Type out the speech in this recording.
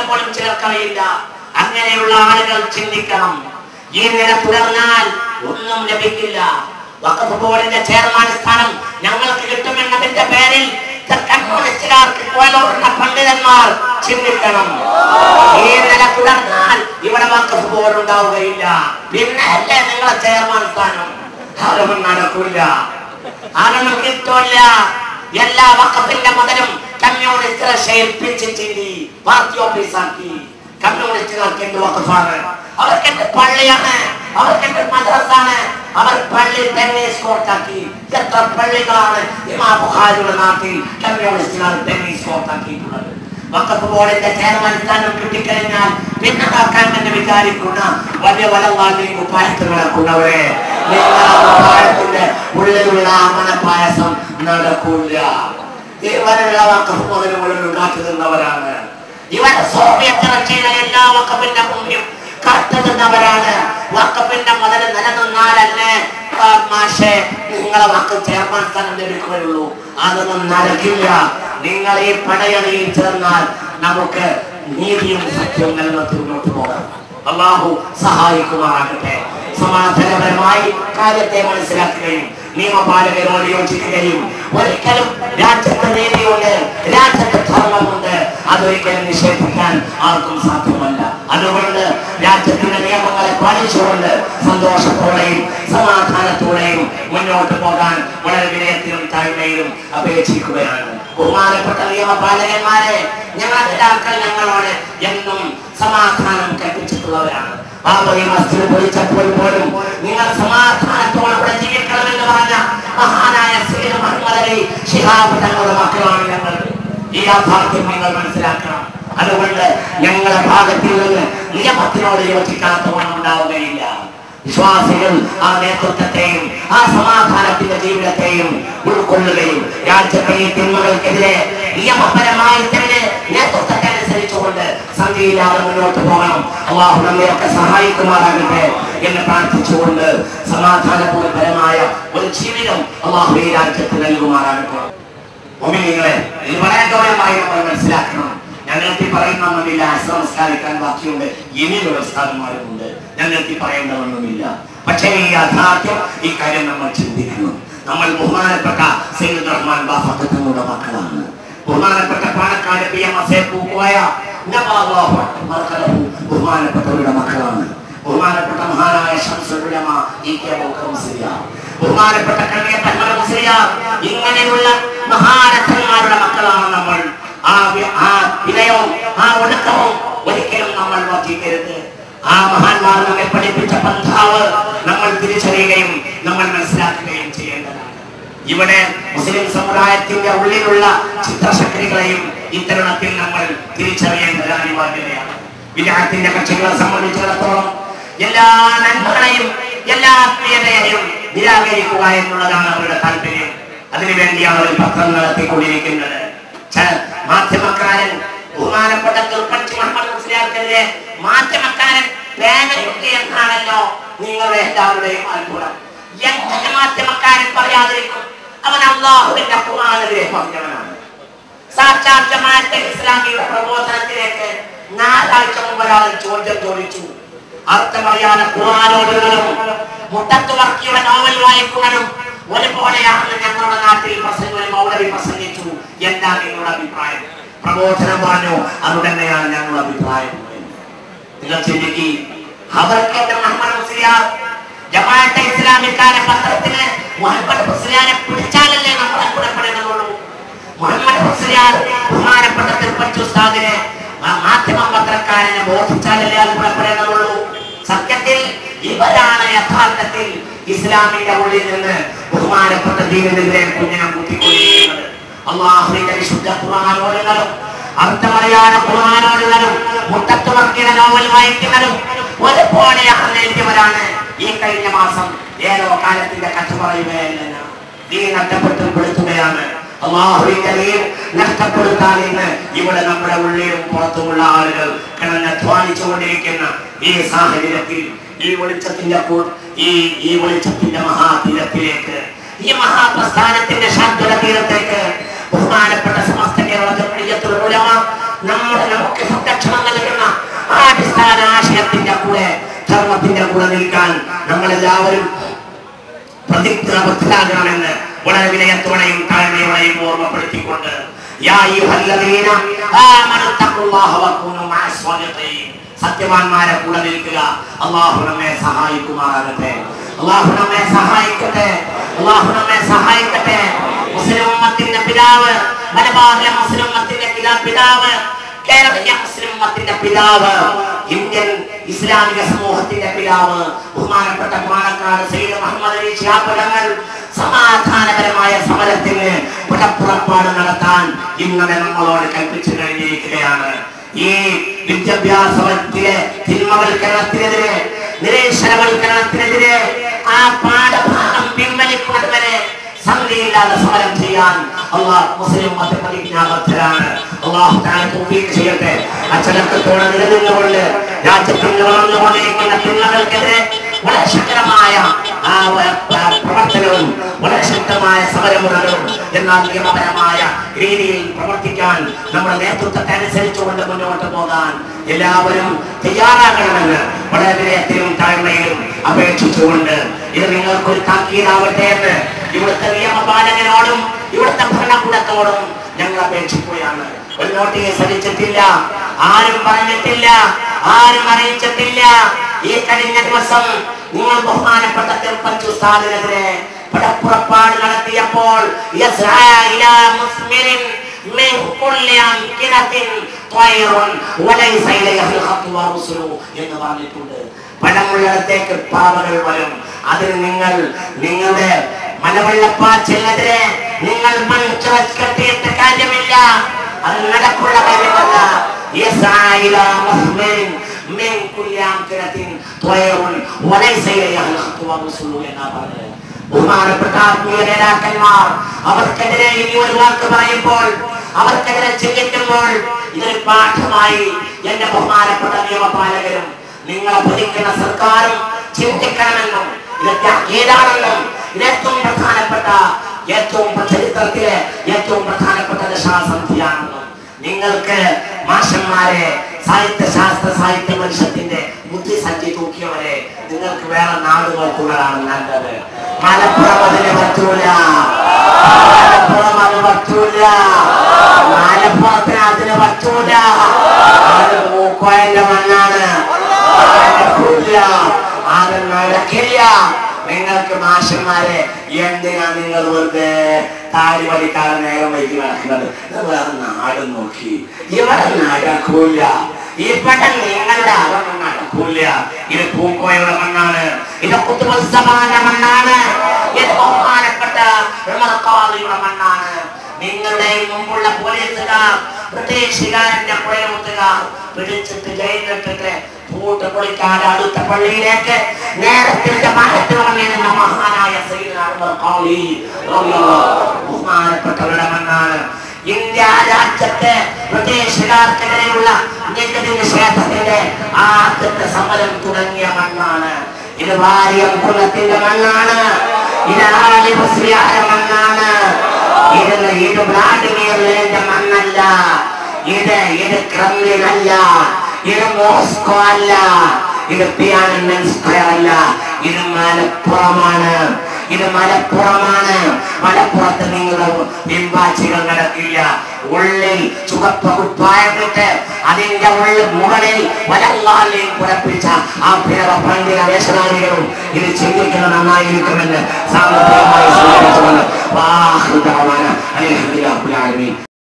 പോലും ചിലർക്കറിയില്ല അങ്ങനെയുള്ള ആളുകൾ ചിന്തിക്കണം ഈ നില തുടർന്നാൽ ഒന്നും ലഭിക്കില്ല വഖഫ് ബോർഡിന്റെ ചെയർമാൻ സ്ഥാനം ഞങ്ങൾക്ക് കിട്ടുമെന്നതിന്റെ പേരിൽ ഇത് കമ്മ്യൂണിസ്റ്റുകാർക്ക് കോലോടുന്ന പണ്ഡിതന്മാർ ചിന്തിക്കണം ഈ നില തുടർന്നാൽ ഇവിടെ വഖഫ് ബോർഡ് ഉണ്ടാവുകയില്ല പിന്നെ അല്ലേ നിങ്ങളെ ചെയർമാൻ സ്ഥാനം അതൊന്നും നടക്കില്ല അതൊന്നും കിട്ടില്ല എല്ലാ വഖഫിന്റെ മുതലും കമ്മ്യൂണിസ്റ്റുകളെ ശേൽപ്പിച്ചിട്ട് പാർട്ടി ഓഫീസാക്കി കമ്മ്യൂണിസ്റ്റുകൾക്ക് എന്ത് വഖഫാണ് അവർക്ക് എന്ത് പള്ളിയാണ് അവർക്ക് എന്ത് മദ്രസാണ് അവർ പള്ളി ടെന്നീസ് കോർട്ടാക്കി എത്ര പള്ളികളാണ് ഇമാ ബുഖാരിയുടെ നാട്ടിൽ കമ്മ്യൂണിസ്റ്റുകൾ ടെന്നീസ് കോർട്ടാക്കിയിട്ടുള്ളത് വഖഫ് ബോർഡിന്റെ ചെയർമാൻ സ്ഥാനം കിട്ടിക്കഴിഞ്ഞാൽ പിന്നെ നോക്കാൻ തന്നെ വിചാരിക്കുന്ന വലിയ വലവാദി കുപ്പായത്ത് നടക്കുന്നവരെ കുപ്പായത്തിന്റെ ഉള്ളിലുള്ള മനപ്പായസം നടക്കൂല ഇവരുള്ള വഖഫ് മുതൽ മുഴുവൻ കാത്തു നിന്നവരാണ് ഇവർ സോവിയറ്റ് റഷ്യയിലെ എല്ലാ വക്കപ്പിന്റെ മുമ്പിൽ കാത്തു നിന്നവരാണ് വക്കപ്പിന്റെ മുതൽ നിലനിന്നാലല്ലേ ആ, മാഷെ നിങ്ങളെ വാക്ക് ചെയർമാൻ സ്ഥാനം ലഭിക്കുകയുള്ളൂ അതൊന്നും നടക്കില്ല നിങ്ങൾ ഈ പടയണിയിൽ ചേർന്നാൽ നമുക്ക് നീതിയും സത്യവും നിലനിർത്തി മുന്നോട്ട് പോകാം അള്ളാഹു സഹായിക്കുമാറാകട്ടെ സമാധാനപരമായി കാര്യത്തെ മനസ്സിലാക്കുകയും നിയമപാലകരോട് യോജിക്കുകയും ഒരിക്കലും രാജ്യത്ത് നീതിയുണ്ട് രാജ്യത്ത് ധർമ്മമുണ്ട് അതൊരിക്കലും നിഷേധിക്കാൻ ആർക്കും സാധ്യമല്ല അതുകൊണ്ട് രാജ്യത്തിന്റെ നിയമങ്ങളെ പാലിച്ചുകൊണ്ട് സന്തോഷത്തോടെയും സമാധാനത്തോടെയും മുന്നോട്ട് പോകാൻ വളരെ വിനയത്തിലും താഴ്മയിലും അപേക്ഷിക്കുകയാണ് ബഹുമാനപ്പെട്ട നിയമപാലകന്മാരെ ഞങ്ങളുടെ നേതാക്കൾ ഞങ്ങളോട് എന്നും സമാധാനം കൽപ്പിച്ചിട്ടുള്ളവരാണ് ബാബറി മസ്ജിദ് പൊളിച്ചപ്പോൾ പോലും നിങ്ങൾ സമാധാനത്തോടെ ഇവിടെ ജീവിക്കണമെന്ന് പറഞ്ഞ മഹാനായ സീഡ് മുഹമ്മദ് അലി ശിഹാബ് തങ്ങളുടെ മക്കളാണ് ഞങ്ങൾ ഈ യാഥാർത്ഥ്യം നിങ്ങൾ മനസ്സിലാക്കണം അതുകൊണ്ട് ഞങ്ങളുടെ ഭാഗത്തിൽ നിന്ന് നിയമത്തിനോട് യോജിക്കാത്ത ഒന്നും ഉണ്ടാവുകയില്ല വിശ്വാസികൾ ആ നേതൃത്വത്തെയും ആ സമാധാനത്തിന്റെ ജീവിതത്തെയും ഉൾക്കൊള്ളുകയും രാജ്യത്തെ ഈ തിന്മകൾക്കെതിരെ നിയമപരമായി തന്നെ നേതൃത്വത്തെ അനുസരിച്ചുകൊണ്ട് സന്ധിയില്ലാതെ മുന്നോട്ട് പോകണം അള്ളാഹു നമ്മയൊക്കെ സഹായിക്കുമാറാകട്ടെ എന്ന് പ്രാർത്ഥിച്ചുകൊണ്ട് സമാധാനപൂർവപരമായ ഒരു ജീവിതം അള്ളാഹു ഈ രാജ്യത്ത് നൽകുമാറാകട്ടെ ഒമിനിങ്ങളെ ഇത് വളരെ ഗൗരവമായി നമ്മൾ മനസ്സിലാക്കണം ഞങ്ങൾക്ക് ഈ പറയുന്നൊന്നുമില്ല സംസ്കാരിക്കാൻ ബാക്കിയുണ്ട് ഇനിയുള്ള സ്ഥാനന്മാരുമുണ്ട് ഞങ്ങൾക്ക് ഈ പറയേണ്ടതൊന്നുമില്ല പക്ഷേ ഈ യാഥാർത്ഥ്യം ഈ കാര്യം നമ്മൾ ചിന്തിക്കണം നമ്മൾ ബഹുമാനപ്പെട്ട സയ്യിദ് റഹ്മാൻ ബാഫത്ത് തങ്ങളുടെ മക്കളാണ് ബഹുമാനപ്പെട്ട Palakkad P M S Pookoya ബഹുമാനപ്പെട്ടവരുടെ മക്കളാണ് ബഹുമാനപ്പെട്ട മഹാനായ ശംസുലമ ഇ കെ ബൗക്കർ മുസ്ലിയാർ ബഹുമാനപ്പെട്ട കണ്ണിയപ്പൻ മുസ്ലിയാർ ഇങ്ങനെയുള്ള മഹാരഥന്മാരുടെ മക്കളാണ് നമ്മൾ ആ വി- ആ വിനയവും ആ ഒടുക്കവും ഒരിക്കലും നമ്മൾ വർദ്ധിക്കരുത് ആ മഹാന്മാർ നമ്മെ പഠിപ്പിച്ച പന്ഥാവ് നമ്മൾ തിരിച്ചറിയുകയും നമ്മൾ മനസ്സിലാക്കുകയും ചെയ്യേണ്ടതാണ് ഇവിടെ മുസ്ലിം സമുദായത്തിന്റെ ഉള്ളിലുള്ള ചിത്രശക്തികളെയും ഇത്തരുണത്തിൽ നമ്മൾ തിരിച്ചറിയേണ്ടത് അനിവാര്യതയാണ് വിരാത്തിന്റെ കക്ഷികളെ സംബന്ധിച്ചിടത്തോളം എല്ലാ നന്മകളെയും എല്ലാ ആത്മീയതയെയും നിരാകരിക്കുക എന്നുള്ളതാണ് അവരുടെ താല്പര്യം അതിനുവേണ്ടിയാണ് അവർ പത്രം നടത്തിക്കൊണ്ടിരിക്കുന്നത് ച- മാധ്യമക്കാരൻ ബഹുമാനപ്പെട്ട തുർപ്പച്ചി മുഹമ്മദ് മുസ്ലിയാർക്കെതിരെ മാധ്യമക്കാരൻ പേനയുണ്ട് എന്നാണല്ലോ നിങ്ങളുടെ എല്ലാവരുടെയും അത്ഭുതം എങ്ങനെ മാധ്യമക്കാരൻ പറയാതിരിക്കും അവൻ അള്ളാഹുവിന്റെ ഖുർആനെതിരെ പറഞ്ഞവനാണ് സാക്ഷാൽ ജമാഅത്തെ ഇസ്ലാമിയുടെ പ്രബോധനത്തിലേക്ക് നാലാഴ്ച മുമ്പ് ഒരാൾ ചോദ്യം ചോദിച്ചു അർത്ഥമറിയാതെ ഖുർആാനോടുകളും മുട്ടത്ത് വർക്കിയുടെ നോവൽ വായിക്കുന്നതും ഒരുപോലെയാണെന്ന് ഞങ്ങളുടെ നാട്ടിൽ പ്രസംഗ ഒരു മൗലവി പ്രസംഗിച്ചു എന്താ നിങ്ങളുടെ അഭിപ്രായം പ്രബോധനം പറഞ്ഞു അത് തന്നെയാണ് ഞങ്ങളുടെ അഭിപ്രായം നിങ്ങൾ ചിന്തിക്കി അവർക്ക് എന്റെ മുഹമ്മദ് മുസ്ലിയാർ ജമാഅത്തെ ഇസ്ലാമിക്കാരെ പത്രത്തിന് മുഹമ്മദ് മുസ്ലിയാരെ പിടിച്ചാലല്ലേ നമ്മളെ ഗുണപ്പെടുന്നുള്ളൂ മുഹമ്മദ് മുസ്ലിയാർ ബഹുമാനപ്പെട്ട തിരുപ്പറ്റി ഉസ്താദിനെ ആ മാധ്യമ പത്രക്കാരനെ ബോധിച്ചാലല്ലേ അത് ഗുണപ്പെടുന്നുള്ളൂ സത്യത്തിൽ ഇവരാണ് യഥാർത്ഥത്തിൽ ഇസ്ലാമിന്റെ ഉള്ളിൽ നിന്ന് ബഹുമാനപ്പെട്ട ദീനിനെതിരെ കുഞ്ഞിനെ കുത്തിക്കൊണ്ടിരിക്കുന്നത് അള്ളാഹുവിന്റെ വിശുദ്ധ ഖുർആാനോടുകളും അർത്ഥമറിയാതെ ഖുർആാനോടുകളും മുട്ടത്ത് വർക്കിയുടെ നോവൽ വായിക്കുന്നതും ഒരുപോലെയാണ് എഴുതിയവരാണ് ഈ കഴിഞ്ഞ മാസം ഏതോ കാലത്തിന്റെ കഥ പറയുകയല്ല നീ നഷ്ടപ്പെട്ടുപെടുത്തുകയാണ് അള്ളാഹുവിന്റെ നീർ നഷ്ടപ്പെടുത്താൻ ഇന്ന് ഇവിടെ നമ്മുടെ ഉള്ളിലും പുറത്തുമുള്ള ആളുകൾ കിടന്നധ്വാനിച്ചുകൊണ്ടിരിക്കുന്ന ഈ സാഹചര്യത്തിൽ ഈ വെളിച്ചത്തിന്റെ കൂ- ഈ ഈ വെളിച്ചത്തിന്റെ മഹാതീരത്തിലേക്ക് ഈ മഹാപ്രസ്ഥാനത്തിന്റെ ശാന്തത തീരത്തേക്ക് ബഹുമാനപ്പെട്ട സമസ്ത കേരള ജമഴിയത്തുൽ ഉലമ നമ്മുടെ നമുക്ക് സംരക്ഷണം നൽകുന്ന ഉമ്മത്തിന്റെ കൂടെ നിൽക്കാൻ നമ്മളെല്ലാവരും പ്രതിജ്ഞാബദ്ധരാകണമെന്ന് വളരെ വിനയത്തോടെയും താഴ്മയോടെയും ഓർമ്മപ്പെടുത്തിക്കൊണ്ട് യാ അയ്യുഹല്ലദീന ആമനു തഖുല്ലാഹ വകൂനു മഅസ് സ്വാദിഖീൻ. സത്യവാന്മാരെ കൂടെ നിൽക്കുക അള്ളാഹു നമ്മെ സഹായിക്കുമാറാകട്ടെ അള്ളാഹു നമ്മെ സഹായിക്കട്ടെ അള്ളാഹു നമ്മെ സഹായിക്കട്ടെ മുസ്ലിം ഉമ്മത്തിന്റെ പിതാവ് മലബാറിലെ മുസ്ലിം ഉമ്മത്തിന്റെ പിതാ- പിതാവ് കേരളീയ മുസ്ലിം ഉമ്മത്തിന്റെ പിതാവ് ഇന്ത്യൻ ഇസ്ലാമിക സമൂഹത്തിന്റെ പിതാവ് ബഹുമാനപ്പെട്ട പാണക്കാട് സയ്യിദ് മുഹമ്മദ് അലി ശിഹാബ് തങ്ങൾ സമാധാനപരമായ സമരത്തിന് പുറപ്പാട് നടത്താൻ ഇന്നലെ നമ്മളോട് കൽപ്പിച്ചു കഴിഞ്ഞിരിക്കുകയാണ് ഈ വിദ്യാഭ്യാസത്തിലെ തിന്മവൽക്കരണത്തിനെതിരെ നിരീശ്വരവൽക്കരണത്തിനെതിരെ ആ പാഠഭാഗം പിൻവലിക്കുന്നതുവരെ സംഖ്യയില്ലാതെ സമരം ചെയ്യാൻ അള്ളാഹ് മുസ്ലിം മത പ്രതിജ്ഞാബദ്ധരാണ് അള്ളാഹു താഴെ തൗഫീഖ് ചെയ്യട്ടെ അച്ചടക്കത്തോടെ നിലനിന്നുകൊണ്ട് രാജ്യത്തിൽ വളർന്നുകൊണ്ടിരിക്കുന്ന പിള്ളകൾക്കെതിരെ വളരെ ശക്തമായ ആ വ- പ- പ്രവർത്തനവും വളരെ ശക്തമായ സമരമുറകളും എന്നാൽ നിയമപരമായ രീതിയിൽ പ്രവർത്തിക്കാൻ നമ്മുടെ നേതൃത്വത്തെ അനുസരിച്ചുകൊണ്ട് മുന്നോട്ട് പോകാൻ എല്ലാവരും തയ്യാറാകണമെന്ന് വളരെ വിനയത്തിലും താഴ്മയിലും അപേക്ഷിച്ചുകൊണ്ട് ഇത് നിങ്ങൾക്കൊരു താക്കീതാവട്ടെ എന്ന് ഇവിടുത്തെ നിയമപാലകരോടും ഇവിടുത്തെ ഭരണകൂടത്തോടും ഞങ്ങൾ അപേക്ഷിക്കുകയാണ് ഒരു നോട്ടീസ് അടിച്ചിട്ടില്ല ആരും പറഞ്ഞിട്ടില്ല ആരും അറിയിച്ചിട്ടില്ല ഈ കഴിഞ്ഞ ദിവസം നിങ്ങൾ ബഹുമാനപ്പെട്ട തിരുപ്പഞ്ചു സ്ഥാനത്തിനെതിരെ പടപ്പുറപ്പാട് നടത്തിയപ്പോൾ യസ്ആ ഇലാ മുസ്മിരിൻ മിൻ കുല്ലി അംകിനത്തിൻ ത്വയ്റുൻ വലൈസ ഇലൈഹി ഖത്തു വറുസുലു എന്ന് പറഞ്ഞിട്ടുണ്ട് പഴമുള്ളിടത്തേക്ക് പാവകൾ വരും അതിന് നിങ്ങൾ നിങ്ങളുടെ മലവെള്ളപ്പാച്ചിലെതിരെ നിങ്ങൾ മൺചിറച്ച് കെട്ടിയിട്ട് കാര്യമില്ല അത് നടക്കുള്ള കാര്യമല്ല യസ്ആ ഇലാ മുസ്മിരിൻ മിൻ കുല്ലി അംകിനത്തിൻ ത്വയ്റുൻ വലൈസ ഇലൈഹി ഖത്തു വറുസുലു എന്നാ പറഞ്ഞത് ബഹുമാനപ്പെട്ട ആത്മീയ നേതാക്കന്മാർ അവർക്കെതിരെ ഇനി ഒരു വാക്ക് പറയുമ്പോൾ അവർക്കെതിരെ ചിന്തിക്കുമ്പോൾ ഇതൊരു പാഠമായി എന്റെ ബഹുമാനപ്പെട്ട നിയമപാലകരും നിങ്ങളെ ഭരിക്കുന്ന സർക്കാരും ചിന്തിക്കണമെന്നും ഇതൊക്കെ ഏതാണെന്നും ഇത് ഏറ്റവും പ്രധാനപ്പെട്ട ഏറ്റവും ചരിത്രത്തിലെ ഏറ്റവും പ്രധാനപ്പെട്ട ദശാസന്ധിയാണെന്നും നിങ്ങൾക്ക് മാഷന്മാരെ സാഹിത്യ ശാസ്ത്ര സാഹിത്യ മനുഷ്യത്തിന്റെ ബുദ്ധിസഞ്ചി തൂക്കിയവരെ നിങ്ങൾക്ക് വേറെ നാട് നോക്കുന്നതാണ് നല്ലത് മലപ്പുറം അതിന് പറ്റൂല മലപ്പുറം അത് പറ്റൂല മലപ്പുറത്തിന് അതിന് പറ്റൂല അത് മൂക്കോയന്റെ മണ്ണാണ് നടക്കൂല അത് നടക്കില്ല നിങ്ങൾക്ക് മാഷന്മാരെ എന്തിനാ നിങ്ങൾ വെറുതെ താടി വലിക്കാതെ നേരം വൈകി നടക്കുന്നത് ഇത് വേറെ നാട് നോക്കി ഇവിടെ നടക്കൂല ഇവിടെ നിങ്ങളുടെ അകം നടക്കൂല ഇത് പൂക്കോയുടെ മണ്ണാണ് ഇത് കുത്തുബുസ്സമാന്റെ മണ്ണാണ് ഇത് ബഹുമാനപ്പെട്ട ഉമർഖാദിയുടെ മണ്ണാണ് നിങ്ങളുടെ മുമ്പുള്ള പോലീസുകാർ ബ്രിട്ടീഷുകാരന്റെ പുഴമുത്തുകാർ പിടിച്ചിട്ട് ജയിലിട്ടിട്ട് പൂട്ട് പൊളിക്കാതെ അടുത്ത പള്ളിയിലേക്ക് നേരത്തിന്റെ മഹത്വം വന്നിരുന്ന മഹാനായ സയ്യിദ് ഉമർ ഖാലി റളിയല്ലാഹു ബഹുമാനപ്പെട്ടവരുടെ മണ്ണാണ് ഇന്ത്യ രാജ്യത്തെ ബ്രിട്ടീഷുകാർക്കെതിരെയുള്ള നികുതി നിഷേധത്തിന്റെ ആദ്യത്തെ സമരം തുടങ്ങിയ മണ്ണാണ് ഇത് വാരിയം കുലത്തിന്റെ മണ്ണാണ് ഇത് ആലി മുസ്ലിയാരുടെ മണ്ണാണ് ഇത് ഇത് വ്ളാഡിമിയറിന്റെ മണ്ണല്ല ഇത് ഇത് ക്രെംലിൻ അല്ല ഇത് മോസ്കോ അല്ല ഇത് പിയാനൻ സ്ക്വയർ അല്ല ഇത് മലപ്പുറമാണ് ഇത് മലപ്പുറമാണ് മലപ്പുറത്ത് നിങ്ങളുടെ പിൻവാച്ചികൾ നടക്കില്ല ഉള്ളിൽ ചുവപ്പ് കുപ്പായമിട്ട് അതിന്റെ ഉള്ളിൽ മുകളിൽ വലങ്ങാലിൽ പുറപ്പിച്ച ആ പിറവ പണ്ഡിത വേഷനാനികളും ഇത് ചിന്തിക്കുന്നത് നന്നായിരിക്കുമെന്ന് സാമ്പത്തികമായി സൂചിപ്പിച്ചുകൊണ്ട് വാഹൃദാന അലഹദില്ലാഹുലാലമീൻ